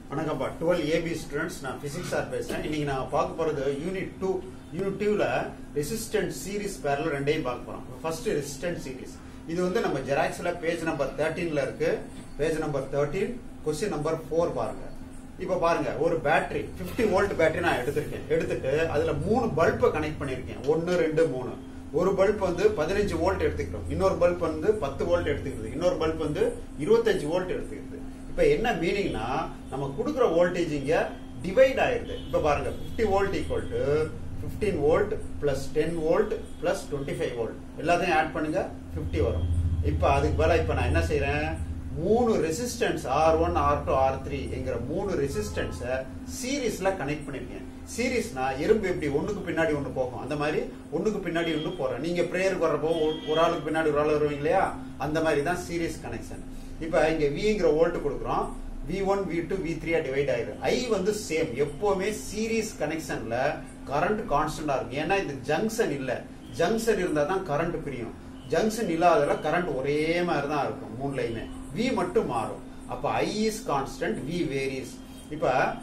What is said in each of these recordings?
வணக்கம்ப்பா twelve AB students நான் physics sir பேசுறேன் இன்னைக்கு நான் பார்க்க போறது யூனிட் டூ யூனிட் டூல ரெசிஸ்டன்ட் சீரிஸ் பேர்ல ரெண்டையும் பார்க்க போறோம் ஃபர்ஸ்ட் ரெசிஸ்டன்ட் சீரிஸ் இது வந்து நம்ம ஜெராக்ஸ்ல பேஜ் நம்பர் தேர்ட்டீன்ல இருக்கு page number thirteen question number four பாருங்க இப்ப பாருங்க ஒரு பேட்டரி 50 வோல்ட் பேட்டரி நான் எடுத்திருக்கேன் எடுத்துட்டு அதுல மூணு பல்பை கனெக்ட் பண்ணிருக்கேன் ஒன்னு ரெண்டு மூணு ஒரு பல்ப் வந்து பதினஞ்சு வோல்ட் எடுத்துக்கிறோம் இன்னொரு பல்ப் வந்து பத்து வோல்ட் எடுத்துக்கிறது இன்னொரு பல்ப் வந்து இருபத்தஞ்சு வோல்ட் எடுத்துக்கிறது இப்ப என்ன மீனிங்னா நம்ம கொடுக்குற வோல்டேஜ் இங்க டிவைட் ஆயிருது இப்ப பாருங்க 50 volt equal to 15 volt plus ten volt plus twenty five volt எல்லாத்தையும் ஆட் பண்ணுங்க 50 வரும் இப்ப அதுக்கு பதிலா இப்ப நான் என்ன செய்யறேன் மூணு resistance R one R two R three என்கிற மூணு ரெசிஸ்டன்ஸ சீரீஸ்ல கனெக்ட் பண்ணிருக்கேன் சீரீஸ்னா எறும்பு எப்படி ஒண்ணுக்கு பின்னாடி ஒண்ணு போகும் அந்த மாதிரி ஒண்ணுக்கு பின்னாடி ஒண்ணு போறேன் நீங்க பிரேயருக்கு வர்றப்போ ஒரு- ஒரு ஆளுக்கு பின்னாடி ஒரு ஆள் வருவீங்க இல்லையா அந்த மாதிரி தான் சீரீஸ் கனெக்ஷன் இப்ப இங்க விங்கிற வோல்ட் கொடுக்குறோம் V one V two V three divide ஆயிரு ஐ வந்து சேம் எப்பவுமே சீரீஸ் கனெக்ஷன்ல கரண்ட் கான்ஸ்டன்டா இருக்கும் ஏன்னா இது ஜங்ஷன் இல்ல ஜங்ஷன் இருந்தா தான் கரண்ட் பிரியும் ஜங்ஷன் இல்லாததுல கரண்ட் ஒரே மாதிரி தான் இருக்கும் மூணுலையுமே வி மட்டும் மாறும் அப்ப I is constant V varies இப்ப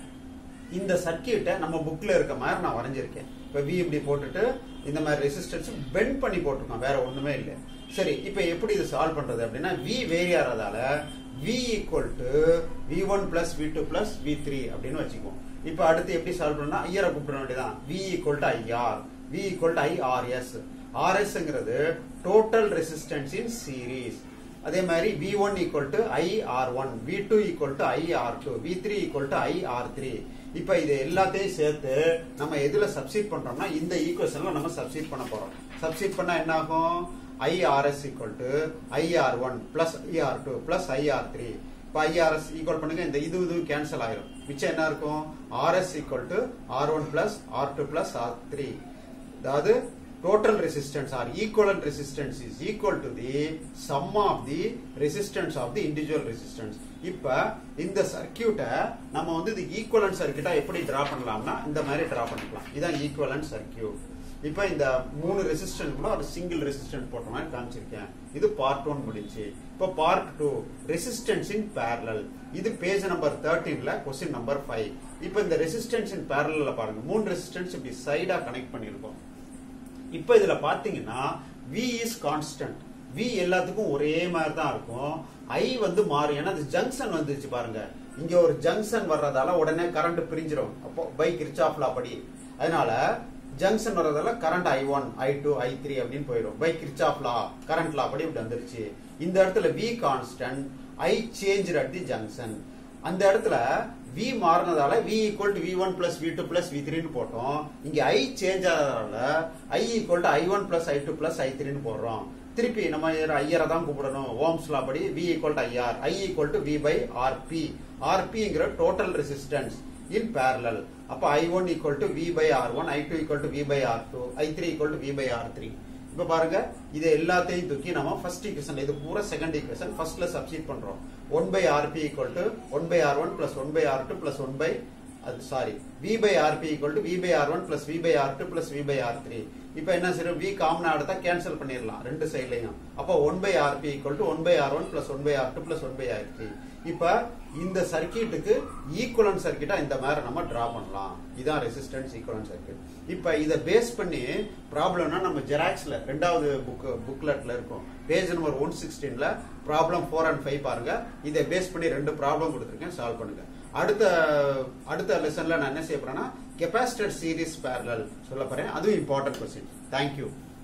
இந்த சர்க்கியூட்டை நம்ம புக்ல இருக்க மாதிரி நான் வரைஞ்சிருக்கேன் இப்ப வி இப்படி போட்டுட்டு இந்த மாதிரி ரெசிஸ்டன்ஸ் பெண்ட் பண்ணி போட்டிருக்கோம் வேற ஒண்ணுமே இல்லை சரி இப்ப எப்படி இது சால்வ் பண்றது அப்படின்னா வி வேரி ஆறதால V equal to V one plus V two plus V three அப்படின்னு வச்சுக்குவோம் இப்ப அடுத்து எப்படி சால்வ் பண்ணா ஐயரை கூப்பிட வேண்டியதான் V equal to IR V equal to IRS ஆர்எஸ்ங்கிறது டோட்டல் ரெசிஸ்டன்ஸ் இன் சீரீஸ் அதே மாதிரி V one equal to I R one V two equal to I R two V three equal to I R three இப்ப இது எல்லாத்தையும் சேர்த்து நம்ம எதுல substitute பண்றோம்னா இந்த ஈக்குவேஷன்ல நம்ம சப்ஸ்டிட் பண்ண போறோம் சப்ஸ்டிட் பண்ணா என்ன ஆகும் IRS equal to IR one plus IR two plus IR three இப்போ ஐஆர்எஸ் ஈக்குவல் பண்ணுங்க இந்த இது இது கேன்சல் ஆயிரும் மிச்சம் என்ன இருக்கும் RS equal to R one plus R two plus R three அதாவது total resistance or equivalent resistance is equal to the sum of the resistance of the individual resistance இப்ப இந்த சர்க்கியூட்டை நம்ம வந்து இது ஈக்குவலன்ட் சர்க்கியூட்டா எப்படி டிரா பண்ணலாம்னா இந்த மாதிரி டிரா பண்ணிக்கலாம் இதான் ஈக்குவலன்ட் சர்க்கியூட் இப்ப இந்த மூணு ரெசிஸ்டன்ஸ் கூட ஒரு சிங்கிள் ரெசிஸ்டன்ஸ் போட்ட மாதிரி காமிச்சிருக்கேன் இது பார்ட் ஒன் முடிஞ்சு இப்ப part two resistance in parallel இது பேஜ் நம்பர் தேர்ட்டீன்ல கொஸ்டின் நம்பர் ஃபைவ் இப்ப இந்த ரெசிஸ்டன்ஸ் இன் parallel பாருங்க மூணு ரெசிஸ்டன்ஸ் இப்படி சைடா கனெக்ட் பண்ணிருக்கோம் இப்ப இதுல பாத்தீங்கன்னா V இஸ் கான்ஸ்டன்ட் V எல்லாத்துக்கும் ஒரே மாதிரி தான் இருக்கும் I வந்து மாறும் ஏன்னா அது ஜங்ஷன் வந்துச்சு பாருங்க இங்க ஒரு ஜங்ஷன் வர்றதால உடனே கரண்ட் பிரிஞ்சிரும் அப்போ பை கிரிச்சாஃப்ல படி அதனால ஜங்ஷன் வர்றதால current I one I two I three அப்படின்னு போயிடும் பை கிரிச்சாஃப் லா கரண்ட் லா படி இப்படி வந்துருச்சு இந்த இடத்துல V constant I change at the junction அந்த இடத்துல V மாறினதால V equal to V one plus V two plus V த்ரீன்னு போட்டோம் இங்க I சேஞ்ச் ஆனதால I equal to I one plus I two plus I த்ரீன்னு போடுறோம் திருப்பி நம்ம ஐயரை தான் கூப்பிடணும் ஓம்ஸ் லா படி V equal to IR I equal to V by RP ஆர்பிங்கிற டோட்டல் ரெசிஸ்டன்ஸ் இன் parallel அப்ப I one equal to V by R one I two equal to V by R two I three equal to V by R three இப்ப பாருங்க இது எல்லாத்தையும் தூக்கி நம்ம first equation இது பூரா செகண்ட் ஈக்குவேஷன் ஃபர்ஸ்ட்ல சப்ஸ்டிட் பண்றோம் one by RP equal to one by R one plus one by R two plus one by அது sorry V by RP equal to V by R one plus V by R two plus V by R three இப்ப என்ன செய்யும் we காமனா எடுத்தா cancel பண்ணிடலாம் ரெண்டு சைட்லயும் அப்போ one by RP equal to one by R one plus one by R two plus one by R three இப்ப இந்த சர்க்கியூட்டுக்கு ஈக்குவலன்ட் சர்க்கியூட்டா இந்த மாதிரி நம்ம டிரா பண்ணலாம் இதான் ரெசிஸ்டன்ஸ் ஈக்குவலன்ட் சர்க்கியூட் இப்ப இத பேஸ் பண்ணி ப்ராப்ளம்னா நம்ம ஜெராக்ஸ்ல ரெண்டாவது புக் புக்லெட்ல இருக்கும் பேஜ் நம்பர் ஒன் சிக்ஸ்டீன்ல ப்ராப்ளம் ஃபோர் அண்ட் ஃபைவ் பாருங்க இதை பேஸ் பண்ணி ரெண்டு ப்ராப்ளம் கொடுத்துருக்கேன் சால்வ் பண்ணுங்க அடுத்த அடுத்த லெசன்ல நான் என்ன செய்ய போறேன்னா கெப்பாசிட்டர் சீரிஸ் parallel சொல்ல போறேன் அதுவும் இம்பார்ட்டன்ட் கொஸ்டின் தேங்க்யூ